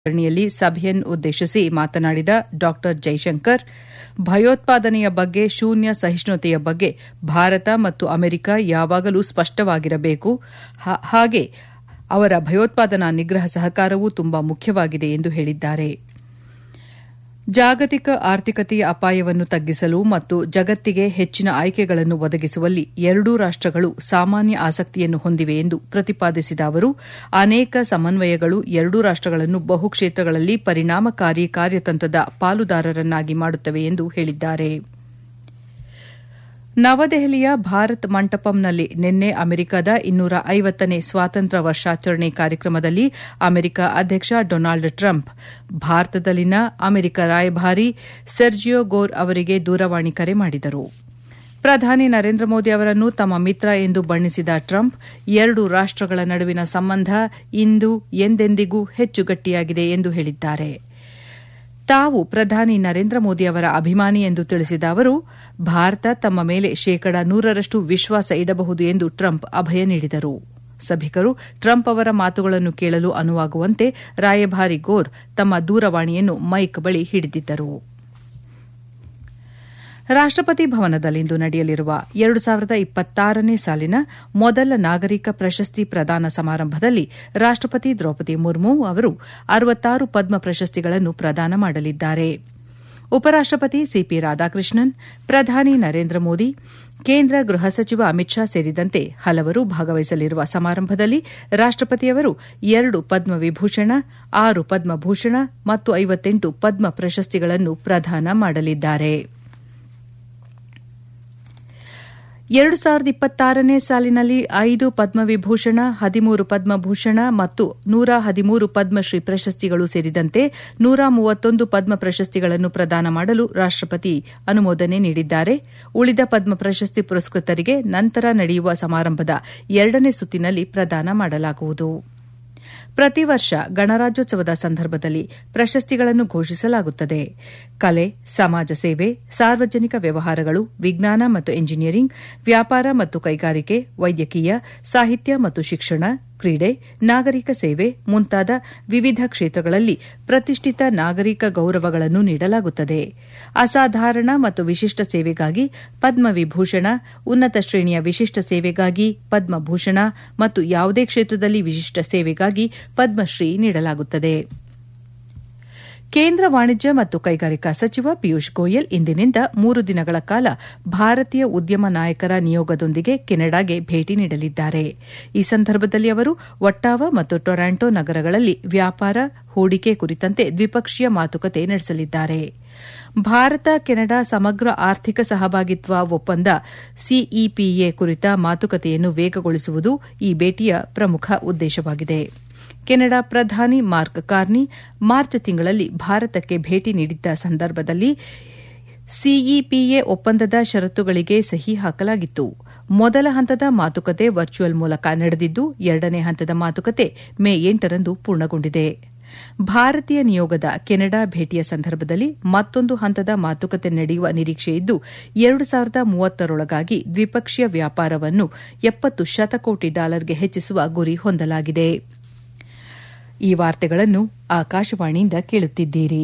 ಸರಣಿಯಲ್ಲಿ ಸಭೆಯನ್ನು ಉದ್ದೇಶಿಸಿ ಮಾತನಾಡಿದ ಡಾ ಜೈಶಂಕರ್ ಭಯೋತ್ಪಾದನೆಯ ಬಗ್ಗೆ ಶೂನ್ಯ ಸಹಿಷ್ಣುತೆಯ ಬಗ್ಗೆ ಭಾರತ ಮತ್ತು ಅಮೆರಿಕ ಯಾವಾಗಲೂ ಸ್ಪಷ್ಟವಾಗಿರಬೇಕು ಹಾಗೆ ಅವರ ಭಯೋತ್ಪಾದನಾ ನಿಗ್ರಹ ಸಹಕಾರವೂ ತುಂಬಾ ಮುಖ್ಯವಾಗಿದೆ ಎಂದು ಹೇಳಿದ್ದಾರೆ ಜಾಗತಿಕ ಆರ್ಥಿಕತೆಯ ಅಪಾಯವನ್ನು ತಗ್ಗಿಸಲು ಮತ್ತು ಜಗತ್ತಿಗೆ ಹೆಚ್ಚಿನ ಆಯ್ಕೆಗಳನ್ನು ಒದಗಿಸುವಲ್ಲಿ ಎರಡೂ ರಾಷ್ಟಗಳು ಸಾಮಾನ್ಯ ಆಸಕ್ತಿಯನ್ನು ಹೊಂದಿವೆ ಎಂದು ಪ್ರತಿಪಾದಿಸಿದ ಅವರು ಅನೇಕ ಸಮನ್ವಯಗಳು ಎರಡೂ ರಾಷ್ಟಗಳನ್ನು ಬಹು ಕ್ಷೇತ್ರಗಳಲ್ಲಿ ಪರಿಣಾಮಕಾರಿ ಕಾರ್ಯತಂತ್ರದ ಪಾಲುದಾರರನ್ನಾಗಿ ಮಾಡುತ್ತವೆ ಎಂದು ಹೇಳಿದ್ದಾರೆ ನವದೆಹಲಿಯ ಭಾರತ್ ಮಂಟಪಂನಲ್ಲಿ ನಿನ್ನೆ ಅಮೆರಿಕದ ಇನ್ನೂರ ಐವತ್ತನೇ ಸ್ವಾತಂತ್ರ್ಯ ವರ್ಷಾಚರಣೆ ಕಾರ್ಯಕ್ರಮದಲ್ಲಿ ಅಮೆರಿಕ ಅಧ್ಯಕ್ಷ ಡೊನಾಲ್ಡ್ ಟ್ರಂಪ್ ಭಾರತದಲ್ಲಿನ ಅಮೆರಿಕ ರಾಯಭಾರಿ ಸೆರ್ಜಿಯೋ ಗೋರ್ ಅವರಿಗೆ ದೂರವಾಣಿ ಕರೆ ಮಾಡಿದರು ಪ್ರಧಾನಿ ನರೇಂದ್ರ ಮೋದಿ ಅವರನ್ನು ತಮ್ಮ ಮಿತ್ರ ಎಂದು ಬಣ್ಣಿಸಿದ ಟ್ರಂಪ್ ಎರಡು ರಾಷ್ಟಗಳ ನಡುವಿನ ಸಂಬಂಧ ಇಂದು ಎಂದೆಂದಿಗೂ ಹೆಚ್ಚು ಗಟ್ಟಿಯಾಗಿದೆ ಎಂದು ಹೇಳಿದ್ದಾರೆ ತಾವು ಪ್ರಧಾನಿ ನರೇಂದ್ರ ಮೋದಿ ಅವರ ಅಭಿಮಾನಿ ಎಂದು ತಿಳಿಸಿದ ಅವರು ಭಾರತ ತಮ್ಮ ಮೇಲೆ ಶೇಕಡ ನೂರರಷ್ಟು ವಿಶ್ವಾಸ ಇಡಬಹುದು ಎಂದು ಟ್ರಂಪ್ ಅಭಯ ನೀಡಿದರು ಸಭಿಕರು ಟ್ರಂಪ್ ಅವರ ಮಾತುಗಳನ್ನು ಕೇಳಲು ಅನುವಾಗುವಂತೆ ರಾಯಭಾರಿ ಗೋರ್ ತಮ್ಮ ದೂರವಾಣಿಯನ್ನು ಮೈಕ್ ಬಳಿ ಹಿಡಿದಿದ್ದರು ರಾಷ್ಟಪತಿ ಭವನದಲ್ಲಿಂದು ನಡೆಯಲಿರುವ ಎರಡು ಸಾವಿರದ ಇಪ್ಪತ್ತಾರನೇ ಸಾಲಿನ ಮೊದಲ ನಾಗರಿಕ ಪ್ರಶಸ್ತಿ ಪ್ರದಾನ ಸಮಾರಂಭದಲ್ಲಿ ರಾಷ್ಟಪತಿ ದ್ರೌಪದಿ ಮುರ್ಮು ಅವರು ಅರವತ್ತಾರು ಪದ್ಮ ಪ್ರಶಸ್ತಿಗಳನ್ನು ಪ್ರದಾನ ಮಾಡಲಿದ್ದಾರೆ ಉಪರಾಷ್ಟಪತಿ ಸಿಪಿ ರಾಧಾಕೃಷ್ಣನ್ ಪ್ರಧಾನಿ ನರೇಂದ್ರ ಮೋದಿ ಕೇಂದ್ರ ಗೃಹ ಸಚಿವ ಅಮಿತ್ ಶಾ ಸೇರಿದಂತೆ ಹಲವರು ಭಾಗವಹಿಸಲಿರುವ ಸಮಾರಂಭದಲ್ಲಿ ರಾಷ್ಟಪತಿಯವರು ಎರಡು ಪದ್ಮವಿಭೂಷಣ ಆರು ಪದ್ಮಭೂಷಣ ಮತ್ತು ಐವತ್ತೆಂಟು ಪದ್ಮ ಪ್ರಶಸ್ತಿಗಳನ್ನು ಪ್ರದಾನ ಮಾಡಲಿದ್ದಾರೆ ಎರಡು ಸಾವಿರದ ಇಪ್ಪತ್ತಾರನೇ ಸಾಲಿನಲ್ಲಿ ಐದು ಪದ್ಮವಿಭೂಷಣ ಹದಿಮೂರು ಪದ್ಮಭೂಷಣ ಮತ್ತು ನೂರ ಹದಿಮೂರು ಪದ್ಮಶ್ರೀ ಪ್ರಶಸ್ತಿಗಳು ಸೇರಿದಂತೆ ನೂರ ಮೂವತ್ತೊಂದು ಪದ್ಮ ಪ್ರಶಸ್ತಿಗಳನ್ನು ಪ್ರದಾನ ಮಾಡಲು ರಾಷ್ಟಪತಿ ಅನುಮೋದನೆ ನೀಡಿದ್ದಾರೆ ಉಳಿದ ಪದ್ಮ ಪ್ರಶಸ್ತಿ ಪುರಸ್ಕೃತರಿಗೆ ನಂತರ ನಡೆಯುವ ಸಮಾರಂಭದ ಎರಡನೇ ಸುತ್ತಿನಲ್ಲಿ ಪ್ರದಾನ ಮಾಡಲಾಗುವುದು ಪ್ರತಿ ವರ್ಷ ಗಣರಾಜ್ಯೋತ್ಸವದ ಸಂದರ್ಭದಲ್ಲಿ ಪ್ರಶಸ್ತಿಗಳನ್ನು ಘೋಷಿಸಲಾಗುತ್ತದೆ ಕಲೆ ಸಮಾಜ ಸೇವೆ ಸಾರ್ವಜನಿಕ ವ್ಯವಹಾರಗಳು ವಿಜ್ಞಾನ ಮತ್ತು ಎಂಜಿನಿಯರಿಂಗ್ ವ್ಯಾಪಾರ ಮತ್ತು ಕೈಗಾರಿಕೆ ವೈದ್ಯಕೀಯ ಸಾಹಿತ್ಯ ಮತ್ತು ಶಿಕ್ಷಣ ಕ್ರೀಡೆ ನಾಗರಿಕ ಸೇವೆ ಮುಂತಾದ ವಿವಿಧ ಕ್ಷೇತ್ರಗಳಲ್ಲಿ ಪ್ರತಿಷ್ಠಿತ ನಾಗರಿಕ ಗೌರವಗಳನ್ನು ನೀಡಲಾಗುತ್ತದೆ ಅಸಾಧಾರಣ ಮತ್ತು ವಿಶಿಷ್ಟ ಸೇವೆಗಾಗಿ ಪದ್ಮವಿಭೂಷಣ ಉನ್ನತ ಶ್ರೇಣಿಯ ವಿಶಿಷ್ಟ ಸೇವೆಗಾಗಿ ಪದ್ಮಭೂಷಣ ಮತ್ತು ಯಾವುದೇ ಕ್ಷೇತ್ರದಲ್ಲಿ ವಿಶಿಷ್ಟ ಸೇವೆಗಾಗಿ ಪದ್ಮಶ್ರೀ ನೀಡಲಾಗುತ್ತದೆ ಕೇಂದ್ರ ವಾಣಿಜ್ಯ ಮತ್ತು ಕೈಗಾರಿಕಾ ಸಚಿವ ಪಿಯೂಷ್ ಗೋಯಲ್ ಇಂದಿನಿಂದ ಮೂರು ದಿನಗಳ ಕಾಲ ಭಾರತೀಯ ಉದ್ಯಮ ನಾಯಕರ ನಿಯೋಗದೊಂದಿಗೆ ಕೆನಡಾಗೆ ಭೇಟಿ ನೀಡಲಿದ್ದಾರೆ ಈ ಸಂದರ್ಭದಲ್ಲಿ ಅವರು ಒಟ್ಟಾವ ಮತ್ತು ಟೊರಾಂಟೊ ನಗರಗಳಲ್ಲಿ ವ್ಯಾಪಾರ ಹೂಡಿಕೆ ಕುರಿತಂತೆ ದ್ವಿಪಕ್ಷೀಯ ಮಾತುಕತೆ ನಡೆಸಲಿದ್ದಾರೆ ಭಾರತ ಕೆನಡಾ ಸಮಗ್ರ ಆರ್ಥಿಕ ಸಹಭಾಗಿತ್ವ ಒಪ್ಪಂದ ಸಿಇಪಿಎ ಕುರಿತ ಮಾತುಕತೆಯನ್ನು ವೇಗಗೊಳಿಸುವುದು ಈ ಭೇಟಿಯ ಪ್ರಮುಖ ಉದ್ದೇಶವಾಗಿದೆ ಕೆನಡಾ ಪ್ರಧಾನಿ ಮಾರ್ಕ್ ಕಾರ್ನಿ ಮಾರ್ಚ್ ತಿಂಗಳಲ್ಲಿ ಭಾರತಕ್ಕೆ ಭೇಟಿ ನೀಡಿದ್ದ ಸಂದರ್ಭದಲ್ಲಿ ಸಿಇಪಿಎ ಒಪ್ಪಂದದ ಷರತ್ತುಗಳಿಗೆ ಸಹಿ ಹಾಕಲಾಗಿತ್ತು ಮೊದಲ ಹಂತದ ಮಾತುಕತೆ ವರ್ಚುವಲ್ ಮೂಲಕ ನಡೆದಿದ್ದು ಎರಡನೇ ಹಂತದ ಮಾತುಕತೆ ಮೇ ಎಂಟರಂದು ಪೂರ್ಣಗೊಂಡಿದೆ ಭಾರತೀಯ ನಿಯೋಗದ ಕೆನಡಾ ಭೇಟಿಯ ಸಂದರ್ಭದಲ್ಲಿ ಮತ್ತೊಂದು ಹಂತದ ಮಾತುಕತೆ ನಡೆಯುವ ನಿರೀಕ್ಷೆಯಿದ್ದು ಎರಡು ಸಾವಿರದ ಮೂವತ್ತರೊಳಗಾಗಿ ದ್ವಿಪಕ್ಷೀಯ ವ್ಯಾಪಾರವನ್ನು ಎಪ್ಪತ್ತು ಶತಕೋಟಿ ಡಾಲರ್ಗೆ ಹೆಚ್ಚಿಸುವ ಗುರಿ ಹೊಂದಲಾಗಿದೆ ಈ ವಾರ್ತೆಗಳನ್ನು ಆಕಾಶವಾಣಿಯಿಂದ ಕೇಳುತ್ತಿದ್ದೀರಿ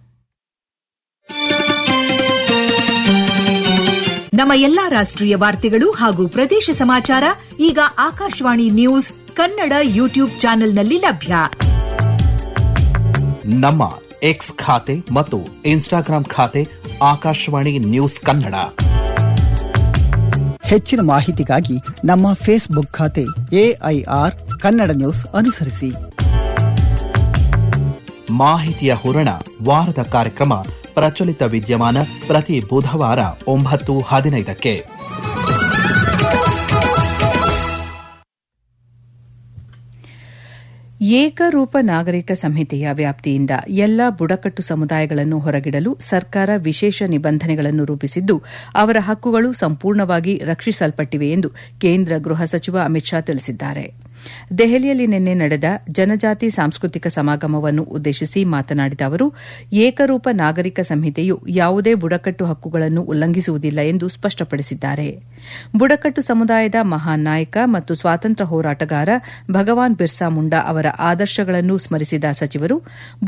ನಮ್ಮ ಎಲ್ಲಾ ರಾಷ್ಟ್ರೀಯ ವಾರ್ತೆಗಳು ಹಾಗೂ ಪ್ರದೇಶ ಸಮಾಚಾರ ಈಗ ಆಕಾಶವಾಣಿ ನ್ಯೂಸ್ ಕನ್ನಡ ಯೂಟ್ಯೂಬ್ ಚಾನೆಲ್ನಲ್ಲಿ ಲಭ್ಯ ನಮ್ಮ ಎಕ್ಸ್ ಖಾತೆ ಮತ್ತು ಇನ್ಸ್ಟಾಗ್ರಾಂ ಖಾತೆ ಆಕಾಶವಾಣಿ ನ್ಯೂಸ್ ಕನ್ನಡ ಹೆಚ್ಚಿನ ಮಾಹಿತಿಗಾಗಿ ನಮ್ಮ ಫೇಸ್ಬುಕ್ ಖಾತೆ ಎಐಆರ್ ಕನ್ನಡ ನ್ಯೂಸ್ ಅನುಸರಿಸಿ ಮಾಹಿತಿಯ ಹೂರಣ ವಾರದ ಕಾರ್ಯಕ್ರಮ ಪ್ರಚಲಿತ ವಿದ್ಯಮಾನ ಪ್ರತಿ ಬುಧವಾರ ಒಂಬತ್ತು ಹದಿನೈದಕ್ಕೆ ಏಕರೂಪ ನಾಗರಿಕ ಸಂಹಿತೆಯ ವ್ಯಾಪ್ತಿಯಿಂದ ಎಲ್ಲ ಬುಡಕಟ್ಟು ಸಮುದಾಯಗಳನ್ನು ಹೊರಗಿಡಲು ಸರ್ಕಾರ ವಿಶೇಷ ನಿಬಂಧನೆಗಳನ್ನು ರೂಪಿಸಿದ್ದು ಅವರ ಹಕ್ಕುಗಳು ಸಂಪೂರ್ಣವಾಗಿ ರಕ್ಷಿಸಲ್ಪಟ್ಟಿವೆ ಎಂದು ಕೇಂದ್ರ ಗೃಹ ಸಚಿವ ಅಮಿತ್ ಶಾ ತಿಳಿಸಿದ್ದಾರೆ ದೆಹಲಿಯಲ್ಲಿ ನಿನ್ನೆ ನಡೆದ ಜನಜಾತಿ ಸಾಂಸ್ಕೃತಿಕ ಸಮಾಗಮವನ್ನು ಉದ್ದೇಶಿಸಿ ಮಾತನಾಡಿದ ಅವರು ಏಕರೂಪ ನಾಗರಿಕ ಸಂಹಿತೆಯು ಯಾವುದೇ ಬುಡಕಟ್ಟು ಹಕ್ಕುಗಳನ್ನು ಉಲ್ಲಂಘಿಸುವುದಿಲ್ಲ ಎಂದು ಸ್ಪಷ್ಟಪಡಿಸಿದ್ದಾರೆ ಬುಡಕಟ್ಟು ಸಮುದಾಯದ ಮಹಾನ್ ನಾಯಕ ಮತ್ತು ಸ್ವಾತಂತ್ರ್ಯ ಹೋರಾಟಗಾರ ಭಗವಾನ್ ಬಿರ್ಸಾ ಮುಂಡಾ ಅವರ ಆದರ್ಶಗಳನ್ನು ಸ್ಮರಿಸಿದ ಸಚಿವರು